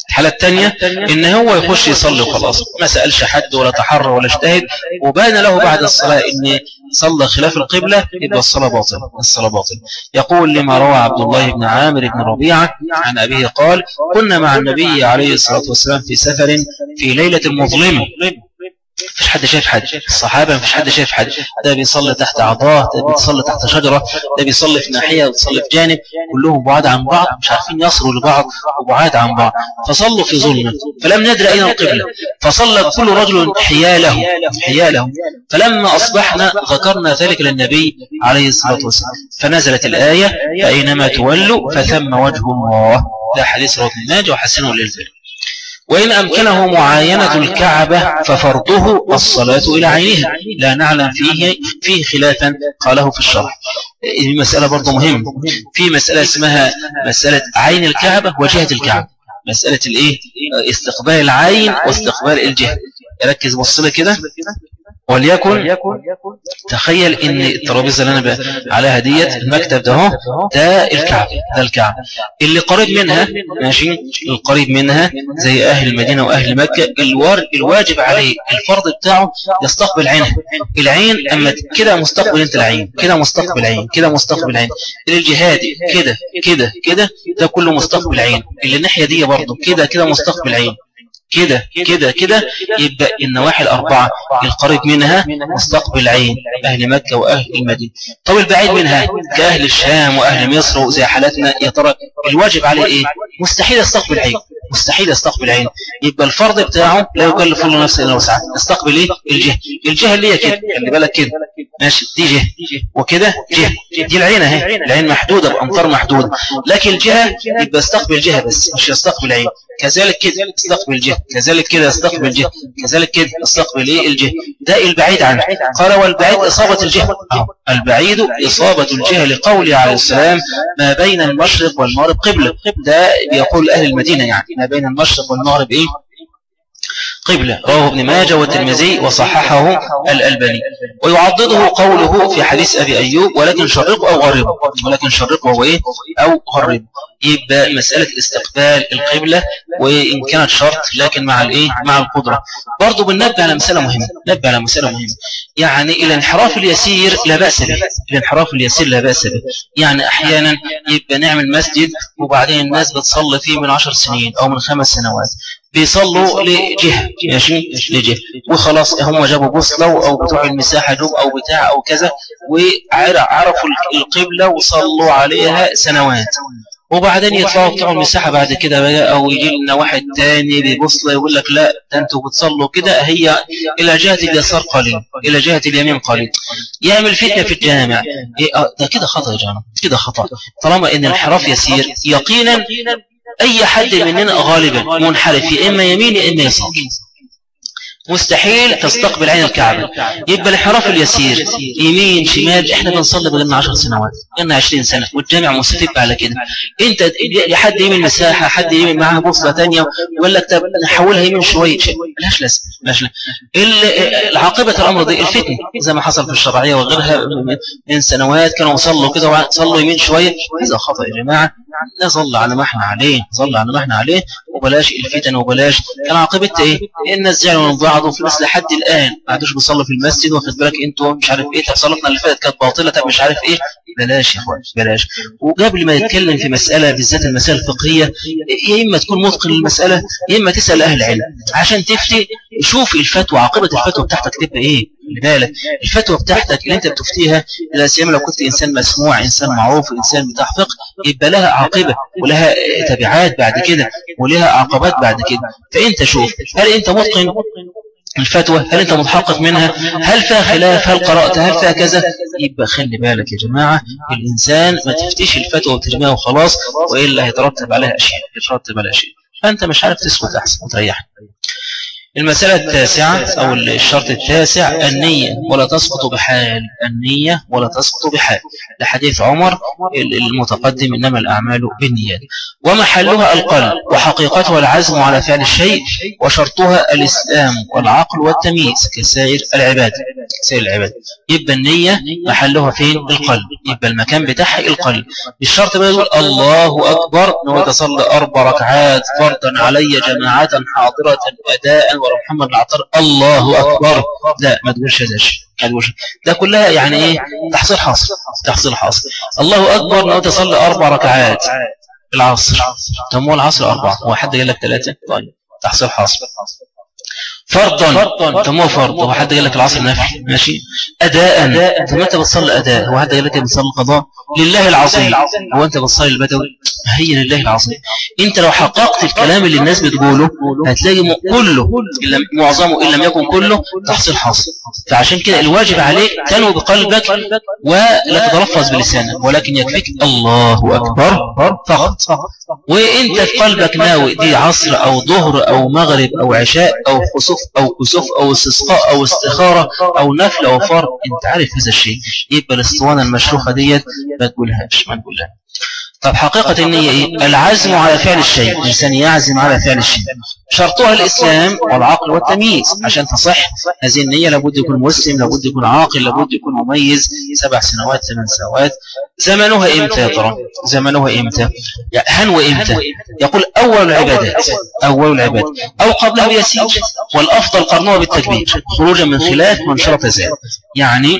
الحالة الثانية ان هو يخش يصلي وخلاص ما سألش حد ولا تحرى ولا اجتهد وبان له بعد الصلاة ان صلى خلاف القبلة يبقى الصلاة باطل الصلاة باطل يقول لما روى عبد الله بن عامر بن ربيعة عن أبيه قال كنا مع النبي عليه الصلاة والسلام في سفر في ليلة مظلمة مفيش حد شايف حد الصحابة مفيش حد شايف حد ده بيصلي تحت عضاه ده بيصلي تحت شجرة ده بيصلي في ناحية وبيصلي في جانب كلهم بعاد عن بعض مش عارفين يصلوا لبعض وبعاد عن بعض فصلوا في ظلمة فلم ندري أين القبلة فصلى كل رجل حياله حياله فلما أصبحنا ذكرنا ذلك للنبي عليه الصلاة والسلام فنزلت الآية فأينما تولوا فثم وجه الله لا حديث رواه ماجه وحسنه للذلك وإن أمكنه معاينة الكعبة ففرضه الصلاة إلى عينها لا نعلم فيه فيه خلافا قاله في الشرح هذه مسألة برضو مهمة في مسألة اسمها مسألة عين الكعبة وجهة الكعبة مسألة الايه استقبال العين واستقبال الجهة ركز بص كده وليكن تخيل ان الترابيزه اللي انا عليها ديت المكتب ده اهو ده الكعب ده الكعب اللي قريب منها ماشي القريب منها زي اهل المدينه واهل مكه الواجب عليه الفرض بتاعه يستقبل عينها العين اما كده مستقبل انت العين كده مستقبل عين كده مستقبل عين الجهاد كده كده كده ده كله مستقبل عين اللي الناحيه دي برضه كده كده مستقبل عين كده كده كده يبقى النواحي الأربعة القريب منها مستقبل العين أهل مكة وأهل المدينة طب البعيد منها كأهل الشام وأهل مصر وزي حالتنا يا ترى الواجب عليه إيه مستحيل يستقبل العين مستحيل يستقبل عين يبقى الفرض بتاعه لا يكلف الله نفسه الا وسعها يستقبل ايه الجهه الجهه اللي هي كده خلي بالك كده ماشي دي جهه وكده جهه دي العين اهي العين محدوده بامتار محدوده لكن الجهه يبقى يستقبل جهه بس مش يستقبل عين كذلك كده يستقبل جهه كذلك كده يستقبل جهه كذلك كده يستقبل ايه الجهه ده البعيد عنه قال والبعيد اصابه الجهه البعيد اصابه الجهه لقوله عليه السلام ما بين المشرق والمغرب قبله ده بيقول اهل المدينه يعني ما بين المشرق والمغرب إيه قبلة رواه ابن ماجه والترمذي وصححه الألباني ويعضده قوله في حديث أبي أيوب ولكن شرقه أو غربه ولكن شرقه هو إيه أو غربه يبقى مسألة استقبال القبلة وإن كانت شرط لكن مع الإيه مع القدرة برضو بننبه على مسألة مهمة نبه على مسألة مهمة يعني الانحراف اليسير لا بأس به الانحراف اليسير لا بأس به يعني أحيانا يبقى نعمل مسجد وبعدين الناس بتصلي فيه من عشر سنين أو من خمس سنوات بيصلوا لجهة ماشي لجهة وخلاص هم جابوا بوصلة أو بتوع المساحة جوب أو بتاع أو كذا وعرفوا القبلة وصلوا عليها سنوات وبعدين يطلعوا بتوع المساحة بعد كده بقى أو يجي لنا واحد تاني ببوصلة يقول لك لا ده أنتوا بتصلوا كده هي إلى جهة اليسار قليل إلى جهة اليمين قليل يعمل فتنة في الجامع إيه آه، ده كده خطأ يا جماعة كده خطأ طالما إن الانحراف يسير يقينا أي حد مننا غالبا منحرف يا إما يمين يا إما يسار مستحيل تستقبل عين الكعبة يبقى الانحراف اليسير يمين شمال احنا بنصلي بقالنا 10 سنوات بقالنا 20 سنة والجامع مستفيد على كده انت حد يمين مساحة حد يمين معاها بوصلة ثانيه ولا طب نحولها يمين شوية ملهاش لازمه ملهاش العاقبة الامر دي الفتنة زي ما حصل في الشرعية وغيرها من سنوات كانوا صلوا كده وصلوا يمين شوية هذا خطأ يا جماعة نظل على ما احنا عليه نظل على ما احنا عليه وبلاش الفتن وبلاش كان عاقبتها ايه الناس زعلوا من بعض وفي ناس لحد الان ما عادوش بيصلوا في المسجد واخد بالك انتوا مش عارف ايه طب صلاتنا اللي فاتت كانت باطله طب مش عارف ايه بلاش يا اخوان بلاش وقبل ما يتكلم في مسألة بالذات المسائل الفقهية يا إما تكون متقن للمسألة يا إما تسأل أهل العلم عشان تفتي شوف الفتوى عاقبة الفتوى بتاعتك تبقى إيه لذلك الفتوى بتاعتك اللي أنت بتفتيها لا سيما لو كنت إنسان مسموع إنسان معروف إنسان بتاع فقه يبقى لها عاقبة ولها تبعات بعد كده ولها عقبات بعد كده فأنت شوف هل أنت متقن الفتوى هل انت متحقق منها هل فيها خلاف هل قرأت هل فيها كذا يبقى خلي بالك يا جماعة الإنسان ما تفتيش الفتوى وترميها وخلاص وإلا هيترتب عليها أشياء يترتب عليها أشياء فأنت مش عارف تسكت أحسن وتريحك المسألة التاسعة أو الشرط التاسع النية ولا تسقط بحال النية ولا تسقط بحال لحديث عمر المتقدم إنما الأعمال بالنيات ومحلها القلب وحقيقتها العزم على فعل الشيء وشرطها الإسلام والعقل والتمييز كسائر العباد سائر العبادة يبقى النية محلها فين القلب يبقى المكان بتاعها القلب الشرط بقى يقول الله أكبر نوى تصلي أربع ركعات فرضا علي جماعة حاضرة أداء ورا محمد العطر الله أكبر لا ما تقولش هذا الشيء ده كلها يعني ايه تحصيل حاصل تحصيل حاصل الله أكبر نوى تصلي أربع ركعات العصر طب هو العصر أربعة هو حد قال لك ثلاثة طيب تحصيل حاصل فرضا طب ما فرض هو حد قال لك العصر نفل ماشي اداء طب انت بتصلي اداء هو حد قال لك بتصلي قضاء لله العظيم هو انت بتصلي البدوي هي لله العظيم انت لو حققت الكلام اللي الناس بتقوله هتلاقي كله إلا معظمه ان لم يكن كله تحصيل حاصل فعشان كده الواجب عليك تنوي بقلبك ولا تتلفظ بلسانك ولكن يكفيك الله اكبر فقط وانت في قلبك ناوي دي عصر او ظهر او مغرب او عشاء او خسوف او كسوف او استسقاء او استخارة او نفل او فرض انت عارف هذا الشيء يبقى الاسطوانة المشروخة ديت ما تقولهاش ما نقولها طب حقيقة النية إيه؟ العزم على فعل الشيء الإنسان يعزم على فعل الشيء شرطها الإسلام والعقل والتمييز عشان تصح هذه النية لابد يكون مسلم لابد يكون عاقل لابد يكون مميز سبع سنوات ثمان سنوات زمنها إمتى يا ترى زمنها إمتى هنوى إمتى يقول أول العبادات أول العبادات أو قبلها بيسير والأفضل قرنها بالتكبير خروجا من خلاف من شرط ذلك يعني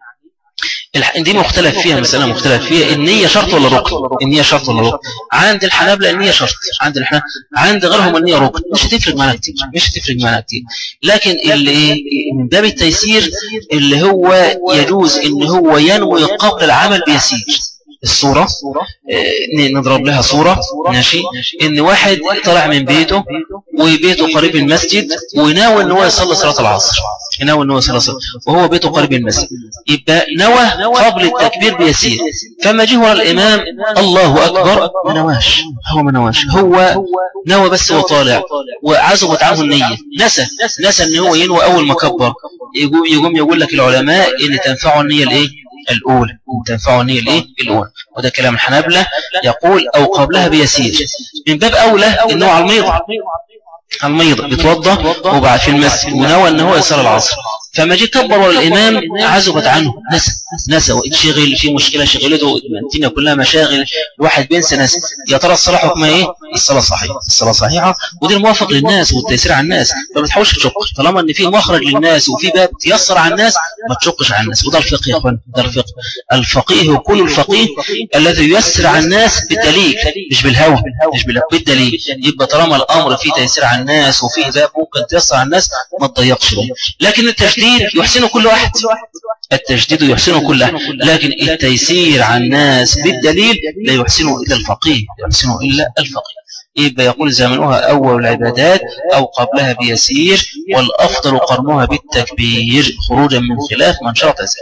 دي مختلف فيها مسألة مختلف فيها النية شرط ولا ركن النية شرط ولا ركن عند الحنابلة النية شرط عند الحنابلة عند غيرهم النية ركن مش هتفرق معنا كتير مش هتفرق معنا كتير لكن اللي من باب التيسير اللي هو يجوز ان هو ينوي قبل العمل بيسير الصورة آه، نضرب لها صورة ماشي ان واحد طلع من بيته وبيته قريب المسجد وناوي ان هو يصلي صلاة العصر ناوي ان هو يصلي صلاة وهو بيته قريب المسجد يبقى نوى قبل التكبير بيسير فما جه ورا الامام الله اكبر ما نواش هو ما نواش هو نوى بس وطالع وعزمت عنه النية نسى نسى ان هو ينوى اول ما كبر يقوم يقول لك العلماء ان تنفعه النية الايه الأولى تنفعني الإيه الأولى وده كلام الحنابلة يقول أو قبلها بيسير من باب أولى إنه على الميض الميض بيتوضى وبعد في المسجد ونوى ان هو يصلي العصر فما جه كبر الامام عزبت عنه نسى نسى واتشغل في مشكله شغلته الدنيا كلها مشاغل الواحد بينسى ناس يا ترى الصلاه حكمها ايه الصلاه صحيحه الصلاه صحيحه ودي الموافق للناس والتيسير على الناس فما تحاولش تشق طالما ان في مخرج للناس وفي باب تيسر على الناس ما تشقش على الناس وده الفقه يا اخوان ده الفقه الفقيه كل الفقيه الذي ييسر على الناس بالدليل مش بالهوى مش بالدليل يبقى طالما الامر فيه تيسير على الناس وفيه باب ممكن تيسر على الناس ما تضيقش لكن التشديد يحسنه كل واحد التجديد يحسنه كل واحد لكن التيسير على الناس بالدليل لا يحسنه إلا الفقيه يحسنه إلا الفقيه يبقى يقول زمنها أول العبادات أو قبلها بيسير والأفضل قرنها بالتكبير خروجا من خلاف من شرط ذلك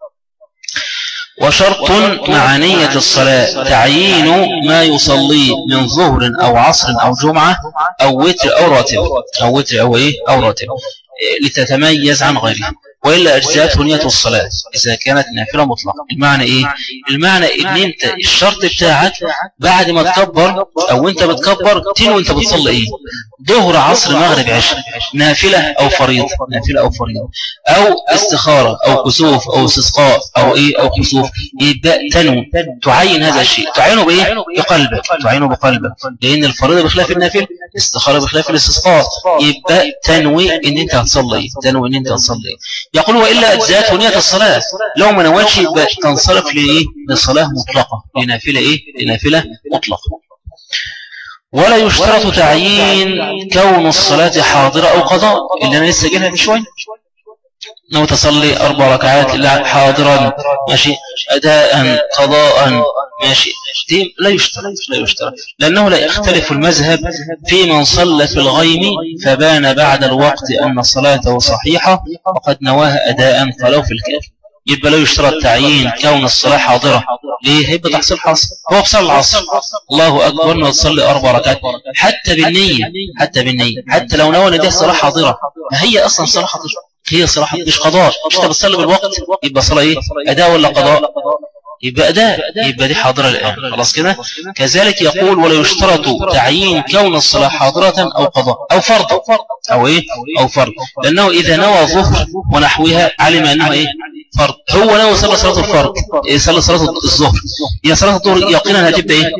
وشرط مع نية الصلاة تعيين ما يصلي من ظهر أو عصر أو جمعة أو وتر أو راتب أو وتر أو إيه أو راتب لتتميز عن غيرها وإلا أجزاته نية الصلاة إذا كانت نافلة مطلقة المعنى إيه؟ المعنى إن أنت الشرط بتاعك بعد ما تكبر أو أنت بتكبر تنو أنت بتصلي إيه؟ ظهر عصر مغرب عشر نافلة أو فريض نافلة أو فريض أو استخارة أو كسوف أو استسقاء أو إيه أو كسوف يبدأ تنو تعين هذا الشيء تعينه بإيه؟ بقلبك تعينه بقلبك لأن الفريضة بخلاف النافل استخارة بخلاف الاستسقاء يبقى تنوي إن أنت هتصلي تنوي إن أنت هتصلي يقول وإلا أجزاء نية الصلاة لو ما نواتش تنصرف لإيه لصلاة مطلقة لنافلة إيه لنافلة مطلقة ولا يشترط تعيين كون الصلاة حاضرة أو قضاء اللي أنا لسه جينها بشوي لو تصلي أربع ركعات حاضرا ماشي أداء قضاء ماشي دي لا يشترط لا يشترط لأنه لا يختلف المذهب في من صلى في الغيم فبان بعد الوقت أن صلاته صحيحة وقد نواها أداء فلو في الكافر يبقى لا يشترط تعيين كون الصلاة حاضرة ليه هيبقى تحصيل حاصل هو بصلي العصر الله أكبر ما تصلي أربع ركعات حتى بالنية حتى بالنية حتى لو نوى ان دي الصلاة حاضرة ما هي أصلا صلاة حاضرة هي صلاة مش قضاء مش انت بتصلي بالوقت يبقى صلاة ايه أداء ولا قضاء يبقى ده يبقى دي حاضرة الآن خلاص كده كذلك يقول ولا يشترط تعيين كون الصلاة حاضرة أو قضاء أو فرض أو إيه أو فرض لأنه إذا نوى ظهر ونحوها علم أنه إيه فرض هو نوى صلى صلاة الفرض إيه صلى صلاة الظهر هي صلاة الظهر يقينا هتبقى إيه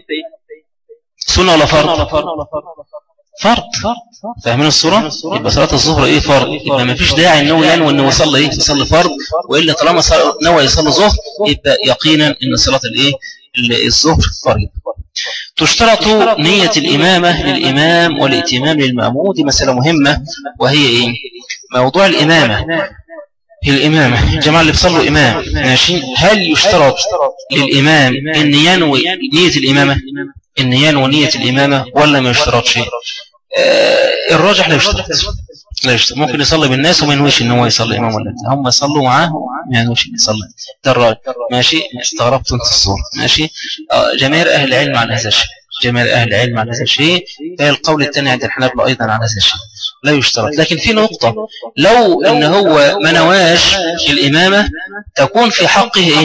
سنة ولا فرض فرض فاهمين الصورة يبقى صلاة الظهر ايه فرض يبقى ما فيش داعي انه ينوي انه يصلي ايه يصلي فرض والا طالما نوى يصلي ظهر يبقى يقينا ان صلاة الايه الظهر فرض تشترط نية الإمامة للإمام والائتمام للمأمود دي مسألة مهمة وهي إيه موضوع الإمامة الإمامة الجماعة اللي بيصلوا إمام ماشي هل يشترط للإمام أن ينوي نية الإمامة أن ينوي نية الإمامة ولا ما يشترطش آه الراجح لا يشترط لا يشترط ممكن يصلي بالناس وما ينويش ان هو يصلي امام ولا هم يصلوا معاه ما ينويش ان يصلي ده الراجح ماشي استغربت انت الصورة ماشي آه جماهير اهل العلم على هذا الشيء جماهير اهل العلم على هذا الشيء القول الثاني عند الحنابلة ايضا على هذا الشيء لا يشترط لكن في نقطة لو ان هو ما نواش الامامة تكون في حقه ايه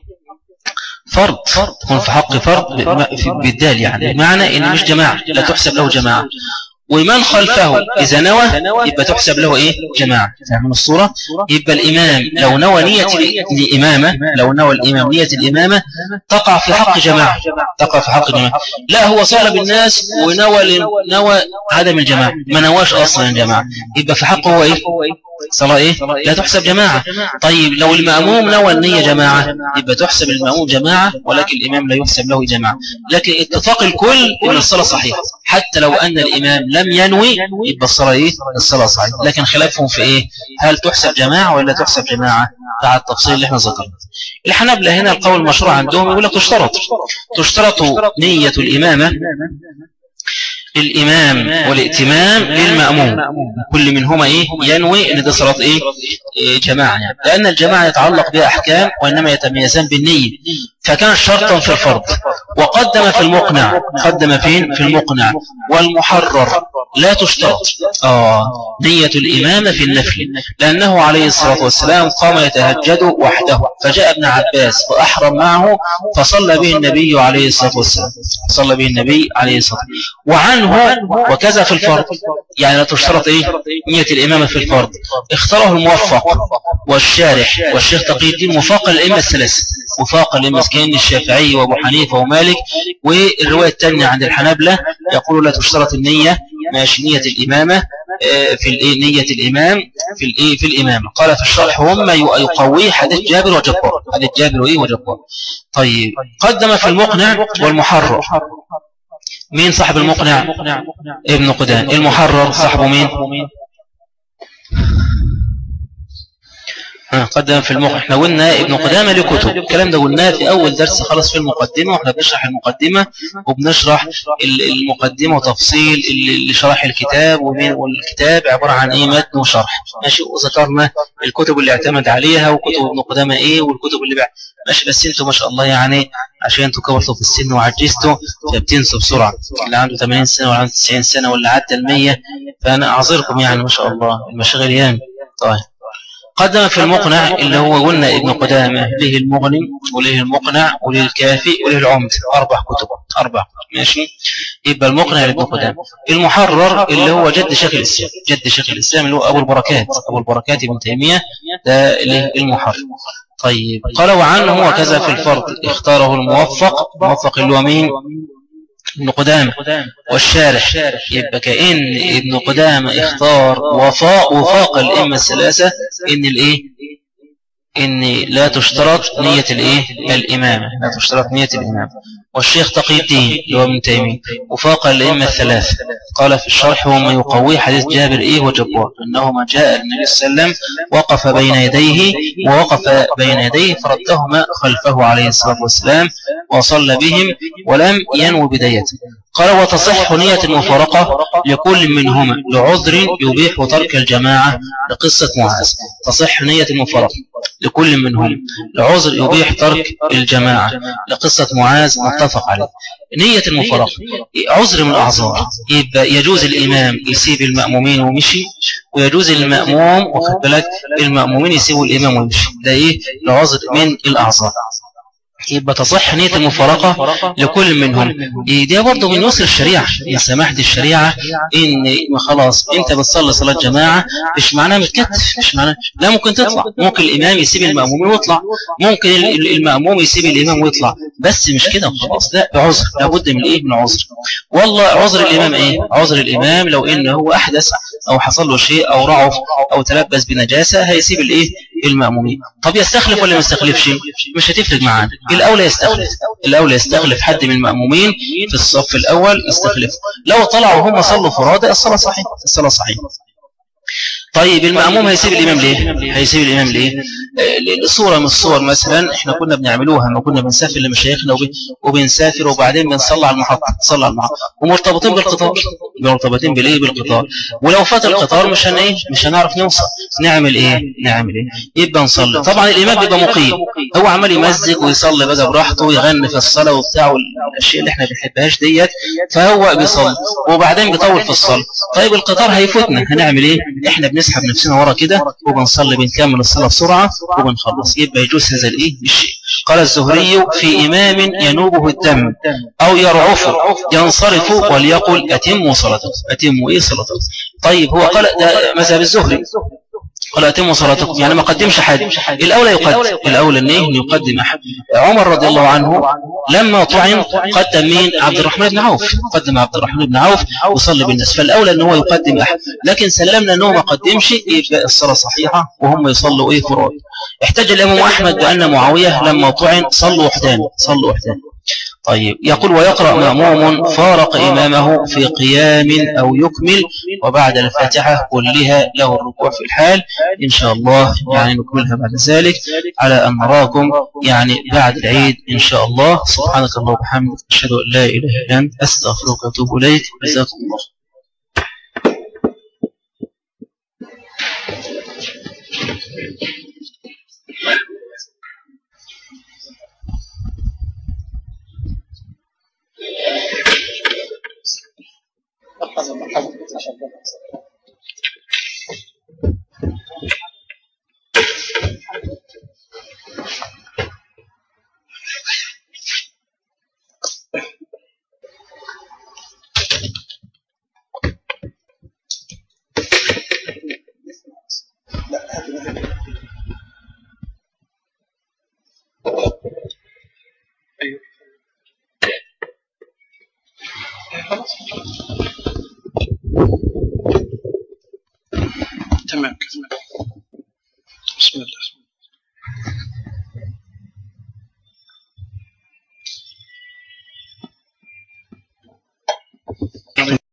فرض تكون في حق فرض بالدال يعني بمعنى ان مش جماعة لا تحسب له جماعة ومن خلفه إذا نوى يبقى تحسب له إيه جماعة فاهمين الصورة يبقى الإمام لو نوى نية الإمامة لو نوى الإمام نية الإمامة تقع في حق جماعة تقع في حق جماعة لا هو صلى بالناس ونوى نوى عدم الجماعة ما نواش أصلا الجماعة يبقى في حقه هو إيه صلاة إيه لا تحسب جماعة طيب لو المأموم نوى النية جماعة يبقى تحسب المأموم جماعة ولكن الإمام لا يحسب له جماعة لكن اتفاق الكل أن الصلاة صحيحة حتى لو أن الإمام لم ينوي يبقى الصلاة إيه الصلاة صحيحة لكن خلافهم في إيه هل تحسب جماعة ولا تحسب جماعة بعد التفصيل اللي احنا ذكرناه الحنابلة هنا القول المشروع عندهم يقول لك تشترط تشترط نية الإمامة الإمام والائتمام للمأموم كل منهما إيه ينوي أن ده صلاة إيه, إيه جماعة يعني. لأن الجماعة يتعلق بها أحكام وإنما يتميزان بالنية فكان شرطا في الفرض وقدم في المقنع قدم فين في المقنع والمحرر لا تشترط آه نية الإمامة في النفل لأنه عليه الصلاة والسلام قام يتهجد وحده فجاء ابن عباس فأحرم معه فصلى به النبي عليه الصلاة والسلام صلى به النبي عليه الصلاة والسلام وعنه وكذا في الفرض يعني لا تشترط إيه نية الإمامة في الفرض اختاره الموفق والشارح والشيخ تقي الدين وفاق الأئمة الثلاثة وفاق الأئمة كان الشافعي وأبو حنيفة ومالك والرواية الثانية عند الحنابلة يقول لا تشترط النية ماشي نية الإمامة آه، في الإيه نية الإمام في الإيه في الإمامة قال في الشرح هم يقوي حديث جابر وجبار حديث جابر وإيه وجبار طيب قدم في المقنع والمحرر مين صاحب المقنع ابن قدام المحرر صاحبه مين قدم في المقنع احنا قلنا ابن قدامة له كتب الكلام ده قلناه في اول درس خلص في المقدمة واحنا بنشرح المقدمة وبنشرح المقدمة وتفصيل اللي شرح الكتاب والكتاب عبارة عن ايه متن وشرح ماشي وذكرنا الكتب اللي اعتمد عليها وكتب ابن قدامة ايه والكتب اللي بقى ماشي بس انتوا ما شاء الله يعني عشان انتوا كبرتوا في السن وعجزتوا فبتنسوا بسرعة اللي عنده 80 سنة ولا عنده 90 سنة ولا عدى ال 100 فانا اعذركم يعني ما شاء الله المشاغل ياما طيب قدم في المقنع اللي هو قلنا ابن قدامة له المغني وله المقنع وله الكافي وله العمد أربع كتب أربع كتب ماشي يبقى المقنع لابن قدامة المحرر اللي هو جد شيخ الإسلام جد شيخ الإسلام اللي هو أبو البركات أبو البركات ابن تيمية ده له المحرر طيب قال وعنه وكذا في الفرض اختاره الموفق موفق اللي هو مين ابن قدامة والشارح يبقى كأن ابن قدامة اختار وفاء وفاق الإمة الثلاثة إن الإيه إن لا تشترط نية الإيه الإمامة لا تشترط نية الإمامة والشيخ تقي الدين اللي هو ابن تيمية وفاق الأئمة الثلاث قال في الشرح وما يقوي حديث جابر إيه وجبار أنهما جاء النبي صلى الله عليه وسلم وقف بين يديه ووقف بين يديه فردهما خلفه عليه الصلاة والسلام وصلى بهم ولم ينو بدايته قال وتصح نية المفارقة لكل منهما لعذر يبيح ترك الجماعة لقصة معاذ تصح نية المفارقة لكل منهم لعذر يبيح ترك الجماعة لقصة معاذ متفق عليه نية المفارقة عذر من الأعذار يبقى يجوز الإمام يسيب المأمومين ومشي ويجوز المأموم وخد بالك المأمومين يسيبوا الإمام ويمشي ده إيه لعذر من الأعذار يبقى تصح نية المفارقة لكل منهم دي برضه من يسر الشريعة من سماحة الشريعة ان خلاص انت بتصلي صلاة جماعة مش معناها متكتف مش معناها لا ممكن تطلع ممكن الامام يسيب المأموم ويطلع ممكن المأموم يسيب الامام ويطلع بس مش كده خلاص لا بعذر لابد من ايه من عذر والله عذر الامام ايه عذر الامام لو انه هو احدث او حصل له شيء او رعف او تلبس بنجاسة هيسيب الايه المأمومين طب يستخلف ولا ما يستخلفش مش هتفرق معانا الأولى يستخلف الأولى يستخلف حد من المأمومين في الصف الأول يستخلف لو طلعوا هم صلوا فرادة الصلاة صحيحة الصلاة صحيحة طيب المأموم هيسيب الإمام ليه هيسيب الإمام ليه الصورة من الصور مثلا احنا كنا بنعملوها لما كنا بنسافر لمشايخنا وبنسافر وبعدين بنصلي على المحطة نصلي على المحطة ومرتبطين بالقطار مرتبطين بالايه بالقطار ولو فات القطار مش هن ايه مش هنعرف نوصل نعمل ايه نعمل ايه يبقى نصلي طبعا الإمام بيبقى مقيم هو عمال يمزج ويصلي بقى براحته ويغني في الصلاة وبتاع والاشياء اللي احنا بنحبهاش ديت فهو بيصلي وبعدين بيطول في الصلاة طيب القطار هيفوتنا هنعمل ايه احنا بنسحب نفسنا ورا كده وبنصلي بنكمل الصلاة بسرعة وبنخلص يبقى يجوز هذا الايه الشيء قال الزهري في إمام ينوبه الدم أو يرعفه ينصرف وليقل أتموا صلاتكم أتموا إيه صلاتكم طيب هو قال ده مذهب الزهري قال أتموا صلاتكم يعني ما قدمش حد الأولى يقدم الأولى أنه يقدم أحد عمر رضي الله عنه لما طعن قدم مين عبد الرحمن بن عوف قدم عبد الرحمن بن عوف وصلى بالناس فالأولى أنه يقدم أحد لكن سلمنا أنه ما قدمش يبقى الصلاة صحيحة وهم يصلوا إيه فراد احتج الإمام أحمد بأن معاوية لما طعن صلوا وحدان صلوا وحدان طيب يقول ويقرأ مأموم فارق إمامه في قيام أو يكمل وبعد الفاتحة كلها له الركوع في الحال إن شاء الله يعني نكملها بعد ذلك على أن نراكم يعني بعد العيد إن شاء الله سبحانك الله وبحمدك أشهد أن لا إله إلا أنت أستغفرك وأتوب إليك جزاكم الله مرحبا مرحبا